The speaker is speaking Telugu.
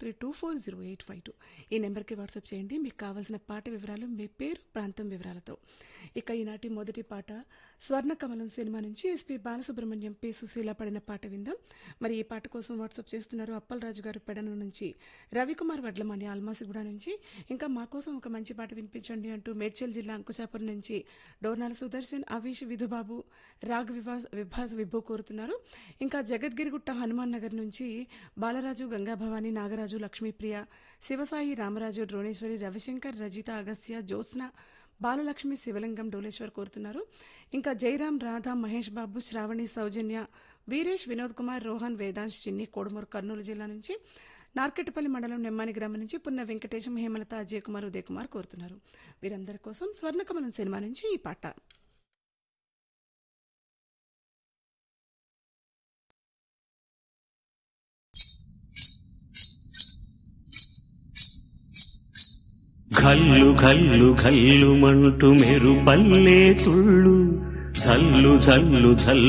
three two four zero eight five two ఈ నెంబర్కి వాట్సాప్ చేయండి మీకు కావాల్సిన పాట వివరాలు మీ పేరు ప్రాంతం వివరాలతో ఇక ఈనాటి మొదటి పాట స్వర్ణకమలం సినిమా నుంచి ఎస్పి బాలసుబ్రహ్మణ్యం పి సుశీల పడిన పాట విందాం మరి ఈ పాట కోసం వాట్సాప్ చేస్తున్నారు అప్పలరాజు గారు పెడన నుంచి రవికుమార్ వడ్లమని అల్మాసిగూడ నుంచి ఇంకా మా కోసం ఒక మంచి పాట వినిపించండి అంటూ మేడ్చల్ జిల్లా అంకుచాపురం నుంచి డోర్నాల సుదర్శన్ అవీష్ విధుబాబు రాగ్ వివాస్ విభాస్ విభు కోరుతున్నారు ఇంకా జగద్గిరిగుట్ట హనుమాన్ నగర్ నుంచి బాలరాజు గంగాభవాని నాగరాజు లక్ష్మీప్రియ శివసాయి రామరాజు డ్రోణేశ్వరి రవిశంకర్ రజిత అగస్త్య జ్యోత్స్న బాలలక్ష్మి శివలింగం డోలేశ్వర్ కోరుతున్నారు ఇంకా జయరాం రాధా మహేష్ బాబు శ్రావణి సౌజన్య వీరేష్ వినోద్ కుమార్ రోహన్ వేదాంశ్ చిన్ని కోడుమూరు కర్నూలు జిల్లా నుంచి నార్కెట్పల్లి మండలం నెమ్మాని గ్రామం నుంచి పున్న వెంకటేశం హేమలత అజయ్ కుమార్ ఉదయ్ కుమార్ కోరుతున్నారు వీరందరి కోసం స్వర్ణకమలం సినిమా నుంచి ఈ పాట ఘల్లు ఘల్లు ఘల్లుమంటూ మెరుపల్లే తుళ్ళు జల్లు జల్లు జల్లు